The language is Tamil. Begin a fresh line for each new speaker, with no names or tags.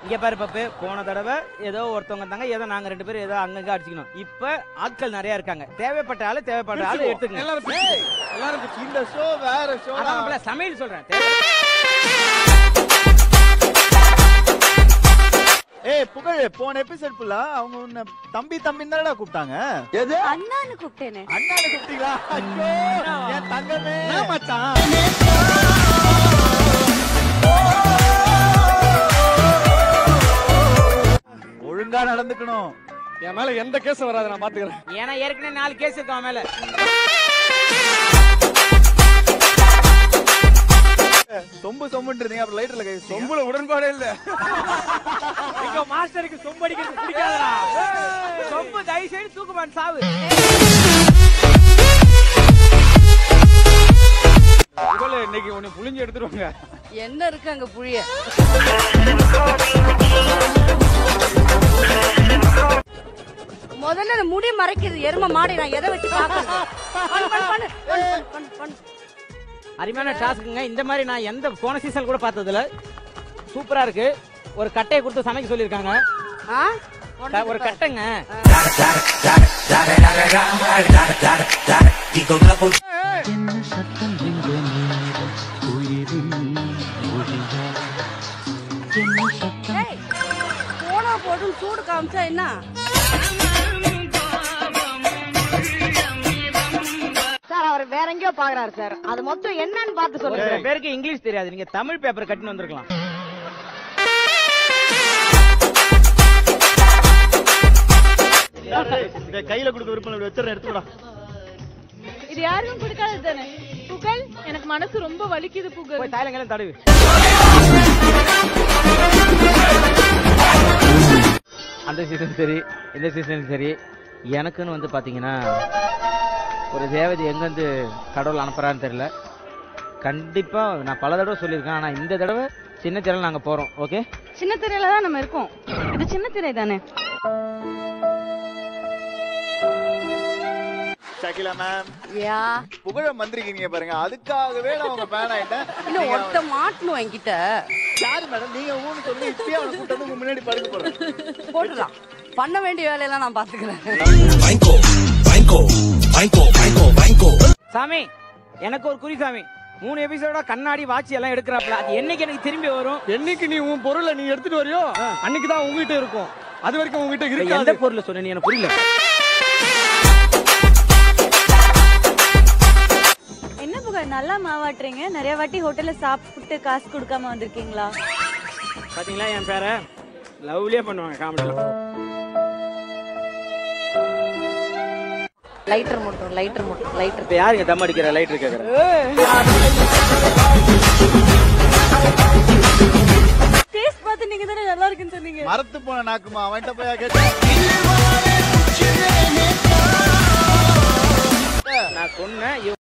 இங்க பாரு பப்பு போன தடவை ஏதோ ஒருத்தவங்க இருந்தாங்க ஏதோ நாங்க ரெண்டு பேரும் ஏதோ அங்கங்க அடிச்சுக்கணும் இப்ப ஆட்கள் நிறைய இருக்காங்க தேவைப்பட்ட ஆளு தேவைப்பட்ட ஆளு எடுத்துக்கணும்
எல்லாரும் பிரிச்சுக்கோ. எல்லாரும் பிரிச்சுக்கோ. இந்த ஷோ வேற ஷோ
அதான் மாப்பிள, சமையல் சொல்றேன் தேவை-
ஏய் புகழ் போன எபிசோட் ஃபுல்லா அவங்க உன்னை தம்பி தம்பி தானடா கூப்பிட்டாங்க எது
அண்ணான்னு கூப்பிட்டேனே
அண்ணால கூப்பிட்டீங்களா ஐயோ என் தங்கமே மச்சான் ஒழுங்கா நடந்துக்கணும்
என் மேல எந்த கேஸும் வராது நான் பாத்துக்கிறேன்
ஏன்னா ஏற்கனவே நாலு கேஸ் இருக்கு அவன் மேல
சொம்பு சொம்புன்னு இருந்தீங்க அப்புறம் லைட்டர்ல கை சொம்பு
உங்களை உடன்பாடே இல்ல
எங்க மாஸ்டருக்கு சொம்பு அடிக்கிறது பிடிக்காதடா சொம்பு தயவு செய்து தூக்குமான் சாவு
இவள இன்னைக்கு உன்னை புளிஞ்சு எடுத்துருவாங்க
என்ன இருக்கு அங்க புளிய முதல்ல அந்த முடி மறைக்கிறது எரும மாடை நான் எதை வச்சு பாக்கணும் பண்ணு, பண்ணு, பண்ணு, பண்ணு, பண்ணு, பண்ணு.
அருமையான டாஸ்க்குங்க இந்த மாதிரி நான் எந்த போன சீசன் கூட பார்த்ததுல சூப்பரா இருக்கு ஒரு கட்டையை கொடுத்து சமைக்க சொல்லியிருக்காங்க
ஆ?
க- ஒரு கட்டைங்க
ஏய், போனா போதும் சூடு காமிச்சா என்ன சார் அவர் வேற எங்கேயோ பாக்குறாரு சார் அது மொத்தம் என்னன்னு பார்த்து
ஒரு
சொல்லுங்க
சில பேருக்கு இங்கிலீஷ் தெரியாது நீங்க தமிழ் பேப்பர் கட்டின்னு வந்திருக்கலாம்
இதை கையில கொடுக்க விருப்பம் இப்படி வச்சிடறேன் எடுத்துடா
இது யாருக்கும் பிடிக்காது தானே புகழ் எனக்கு மனசு ரொம்ப வலிக்குது புகழ்
போய் தாயலங்களும் தடவு அந்த சீசன் சரி இந்த சீசன் சரி எனக்குன்னு வந்து பாத்தீங்கன்னா ஒரு தேவதை எங்கேருந்து கடவுள் அனுப்புறான்னு தெரியல கண்டிப்பா நான் பல தடவை சொல்லியிருக்கேன் ஆனா இந்த தடவை சின்ன திரையில நாங்க போறோம் ஓகே
சின்ன திரையில தான் நம்ம இருக்கோம் இது சின்ன திரை தானே
ஷகிலா மேம்
யா
புகழம் வந்திருக்கீங்க பாருங்க அதுக்காகவே நான் உங்க ஃபேன் ஆயிட்டேன்
இன்னும்
நீங்க
ஒருத்த மாட்டணும் என்கிட்ட
யாரு மேடம் நீங்க ஊன்னு சொல்லி இப்பயே அவனை கூட்டு வந்து உங்க முன்னாடி படுக்க போறேன்
போட்டுடலாம் பண்ண வேண்டிய வேலையெல்லாம் நான் பாத்துக்கிறேன்
சாமி எனக்கு ஒரு குறி சாமி மூணு எபிசோட கண்ணாடி வாட்சி எல்லாம் எடுக்கிறாப்ல அது என்னைக்கு எனக்கு திரும்பி வரும்
என்னைக்கு நீ உன் பொருளை நீ எடுத்துட்டு வரியோ அன்னைக்கு தான் உங்ககிட்ட இருக்கும் அது வரைக்கும் உங்ககிட்ட
எந்த
இருக்காது
பொருள் சொன்ன நீ எனக்கு புரியல
என்ன புகழ் நல்லா மாவாட்டுறீங்க நிறைய வாட்டி ஹோட்டல்ல சாப்பிட்டு காசு கொடுக்காம வந்திருக்கீங்களா
பாத்தீங்களா என் பேரை லவ்லியே பண்ணுவாங்க காமெடியில்
லைட்டர் மட்டும் லைட்டர் மட்டும் லைட்டர்
இப்ப யாருங்க தம் அடிக்கிற லைட் கேக்குற
டேஸ்ட் பார்த்து நீங்க தானே நல்லா இருக்குன்னு சொன்னீங்க
மரத்து போன நாக்குமா அவன்கிட்ட போய் கேட்டு
நான் சொன்னேன் இவங்க